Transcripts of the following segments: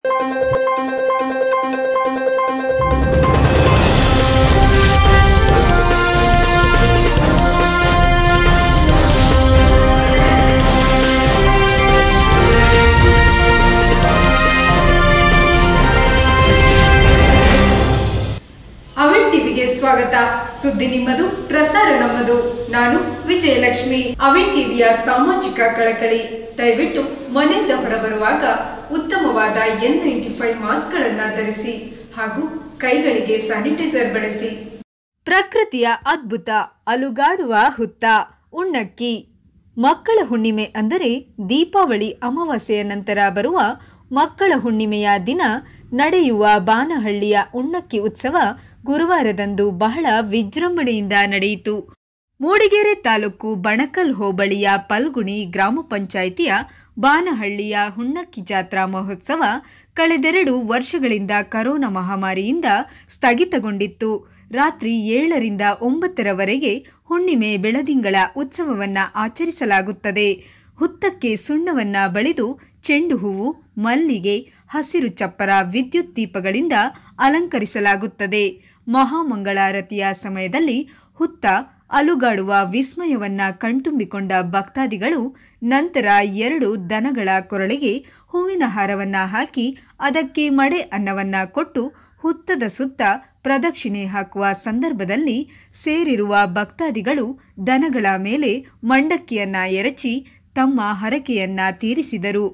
ಅವಿನ್ ಟಿವಿಗೆ ಸ್ವಾಗತ ಸುದ್ದಿ ನಿಮ್ಮದು ಪ್ರಸಾರ ನಮ್ಮದು ನಾನು ವಿಜಯಲಕ್ಷ್ಮಿ ಅವಿನ್ ಟಿವಿಯ ಸಾಮಾಜಿಕ ಕಳಕಳಿ ದಯವಿಟ್ಟು ಮನೆಯಿಂದ ಹೊರಬರುವಾಗ ಉತ್ತಮವಾದ ಎನ್ ನೈಂಟಿ ಫೈವ್ ಮಾಸ್ಕ್ ಗಳನ್ನ ಧರಿಸಿ ಹಾಗೂ ಕೈಗಳಿಗೆ ಸ್ಯಾನಿಟೈಸರ್ ಬಳಸಿ ಪ್ರಕೃತಿಯ ಅದ್ಭುತ ಅಲುಗಾಡುವ ಹುತ್ತ ಉಣ್ಣಕ್ಕಿ ಮಕ್ಕಳ ಹುಣ್ಣಿಮೆ ಅಂದರೆ ದೀಪಾವಳಿ ಅಮಾವಾಸ್ಯೆಯ ನಂತರ ಬರುವ ಮಕ್ಕಳ ಹುಣ್ಣಿಮೆಯ ದಿನ ನಡೆಯುವ ಬಾನಹಳ್ಳಿಯ ಉಣ್ಣಕ್ಕಿ ಉತ್ಸವ ಗುರುವಾರದಂದು ಬಹಳ ವಿಜೃಂಭಣೆಯಿಂದ ನಡೆಯಿತು ಮೂಡಿಗೆರೆ ತಾಲೂಕು ಬಣಕಲ್ ಹೋಬಳಿಯ ಪಲ್ಗುಣಿ ಗ್ರಾಮ ಪಂಚಾಯಿತಿಯ ಬಾನಹಳ್ಳಿಯ ಹುಣ್ಣಕ್ಕಿ ಜಾತ್ರಾ ಮಹೋತ್ಸವ ಕಳೆದೆರಡು ವರ್ಷಗಳಿಂದ ಕರೋನಾ ಮಹಾಮಾರಿಯಿಂದ ಸ್ಥಗಿತಗೊಂಡಿತ್ತು ರಾತ್ರಿ ಏಳರಿಂದ ಒಂಬತ್ತರವರೆಗೆ ಹುಣ್ಣಿಮೆ ಬೆಳದಿಂಗಳ ಉತ್ಸವವನ್ನ ಆಚರಿಸಲಾಗುತ್ತದೆ ಹುತ್ತಕ್ಕೆ ಸುಣ್ಣವನ್ನ ಬಳಿದು ಚೆಂಡು ಹೂವು ಮಲ್ಲಿಗೆ ಹಸಿರು ಚಪ್ಪರ ವಿದ್ಯುತ್ ದೀಪಗಳಿಂದ ಅಲಂಕರಿಸಲಾಗುತ್ತದೆ ಮಹಾಮಂಗಳಾರತಿಯ ಸಮಯದಲ್ಲಿ ಹುತ್ತ ಅಲುಗಾಡುವ ವಿಸ್ಮಯವನ್ನ ಕಣ್ತುಂಬಿಕೊಂಡ ಭಕ್ತಾದಿಗಳು ನಂತರ ಎರಡು ದನಗಳ ಕೊರಳಿಗೆ ಹೂವಿನ ಹಾರವನ್ನ ಹಾಕಿ ಅದಕ್ಕೆ ಮಡೆ ಅನ್ನವನ್ನ ಕೊಟ್ಟು ಹುತ್ತದ ಸುತ್ತ ಪ್ರದಕ್ಷಿಣೆ ಹಾಕುವ ಸಂದರ್ಭದಲ್ಲಿ ಸೇರಿರುವ ಭಕ್ತಾದಿಗಳು ದನಗಳ ಮೇಲೆ ಮಂಡಕ್ಕಿಯನ್ನ ಎರಚಿ ತಮ್ಮ ಹರಕೆಯನ್ನ ತೀರಿಸಿದರು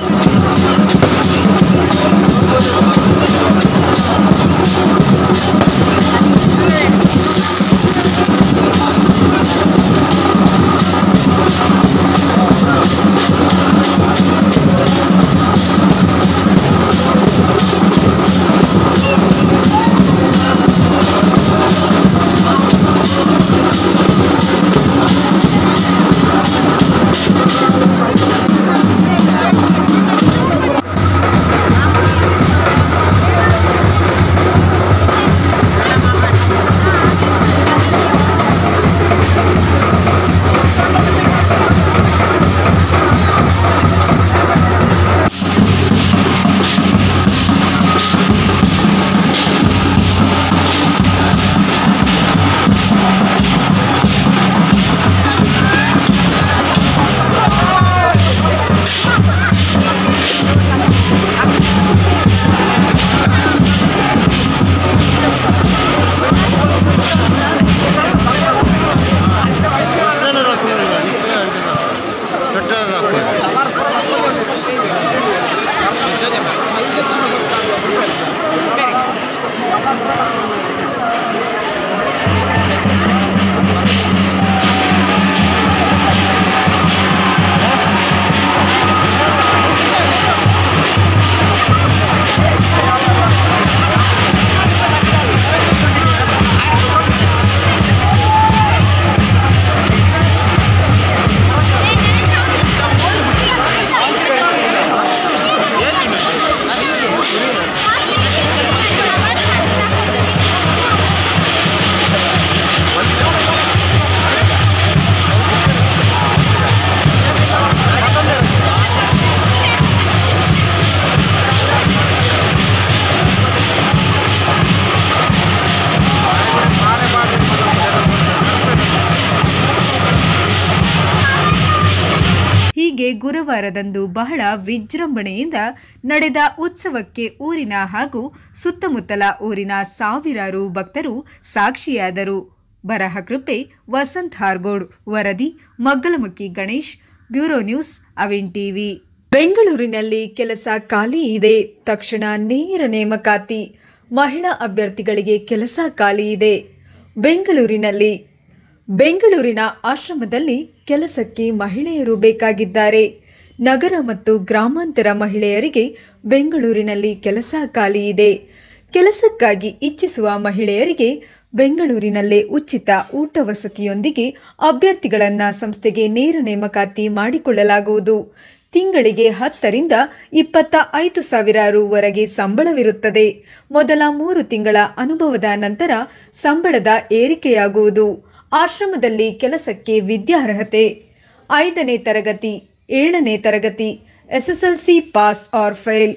ಹೀಗೆ ಗುರುವಾರದಂದು ಬಹಳ ವಿಜೃಂಭಣೆಯಿಂದ ನಡೆದ ಉತ್ಸವಕ್ಕೆ ಊರಿನ ಹಾಗೂ ಸುತ್ತಮುತ್ತಲ ಊರಿನ ಸಾವಿರಾರು ಭಕ್ತರು ಸಾಕ್ಷಿಯಾದರು ಬರಹ ಕೃಪೆ ವಸಂತ್ ಹಾರ್ಗೋಡ್ ವರದಿ ಮಗ್ಗಲಮುಖಿ Ganesh bureau news Avin TV ಬೆಂಗಳೂರಿನಲ್ಲಿ ಕೆಲಸ ಖಾಲಿ ಇದೆ ತಕ್ಷಣ ನೇರ ನೇಮಕಾತಿ ಮಹಿಳಾ ಅಭ್ಯರ್ಥಿಗಳಿಗೆ ಕೆಲಸ ಖಾಲಿ ಇದೆ ಬೆಂಗಳೂರಿನಲ್ಲಿ ಬೆಂಗಳೂರಿನ ಆಶ್ರಮದಲ್ಲಿ ಕೆಲಸಕ್ಕೆ ಮಹಿಳೆಯರು ಬೇಕಾಗಿದ್ದಾರೆ ನಗರ ಮತ್ತು ಗ್ರಾಮಾಂತರ ಮಹಿಳೆಯರಿಗೆ ಬೆಂಗಳೂರಿನಲ್ಲಿ ಕೆಲಸ ಖಾಲಿ ಇದೆ ಕೆಲಸಕ್ಕಾಗಿ ಇಚ್ಛಿಸುವ ಮಹಿಳೆಯರಿಗೆ ಬೆಂಗಳೂರಿನಲ್ಲೇ ಉಚಿತ ಊಟ ವಸತಿಯೊಂದಿಗೆ ಅಭ್ಯರ್ಥಿಗಳನ್ನ ಸಂಸ್ಥೆಗೆ ನೇರ ನೇಮಕಾತಿ ಮಾಡಿಕೊಳ್ಳಲಾಗುವುದು ತಿಂಗಳಿಗೆ ಹತ್ತರಿಂದ ಇಪ್ಪತ್ತ ಐದು ಸಾವಿರ ರುವರೆಗೆ ಸಂಬಳವಿರುತ್ತದೆ ಮೊದಲ ಮೂರು ತಿಂಗಳ ಅನುಭವದ ನಂತರ ಸಂಬಳದ ಏರಿಕೆಯಾಗುವುದು ಆಶ್ರಮದಲ್ಲಿ ಕೆಲಸಕ್ಕೆ ವಿದ್ಯಾರ್ಹತೆ ಐದನೇ ತರಗತಿ ಏಳನೇ ತರಗತಿ SSLC pass or fail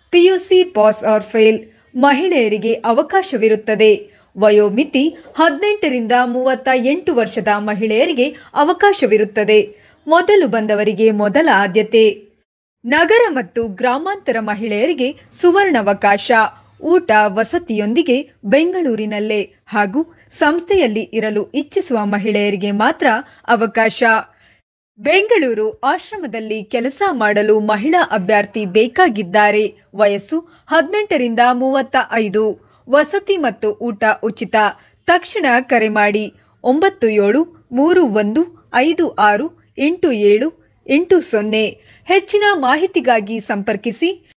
PUC pass or fail ಮಹಿಳೆಯರಿಗೆ ಅವಕಾಶವಿರುತ್ತದೆ ವಯೋಮಿತಿ ಹದಿನೆಂಟರಿಂದ ಮೂವತ್ತ ಎಂಟು ವರ್ಷದ ಮಹಿಳೆಯರಿಗೆ ಅವಕಾಶವಿರುತ್ತದೆ ಮೊದಲು ಬಂದವರಿಗೆ ಮೊದಲ ಆದ್ಯತೆ ನಗರ ಮತ್ತು ಗ್ರಾಮಾಂತರ ಮಹಿಳೆಯರಿಗೆ ಸುವರ್ಣಾವಕಾಶ ಊಟ ವಸತಿಯೊಂದಿಗೆ ಬೆಂಗಳೂರಿನಲ್ಲೇ ಹಾಗೂ ಸಂಸ್ಥೆಯಲ್ಲಿ ಇರಲು ಇಚ್ಛಿಸುವ ಮಹಿಳೆಯರಿಗೆ ಮಾತ್ರ ಅವಕಾಶ ಬೆಂಗಳೂರು ಆಶ್ರಮದಲ್ಲಿ ಕೆಲಸ ಮಾಡಲು ಮಹಿಳಾ ಅಭ್ಯರ್ಥಿ ಬೇಕಾಗಿದ್ದಾರೆ ವಯಸ್ಸು ಹದಿನೆಂಟರಿಂದ ಮೂವತ್ತ ಐದು ವಸತಿ ಮತ್ತು ಊಟ ಉಚಿತ ತಕ್ಷಣ ಕರೆ ಮಾಡಿ ಒಂಬತ್ತು ಏಳು ಮೂರು ಒಂದು ಐದು ಆರು ಎಂಟು ಏಳು ಎಂಟು ಸೊನ್ನೆ ಹೆಚ್ಚಿನ ಮಾಹಿತಿಗಾಗಿ ಸಂಪರ್ಕಿಸಿ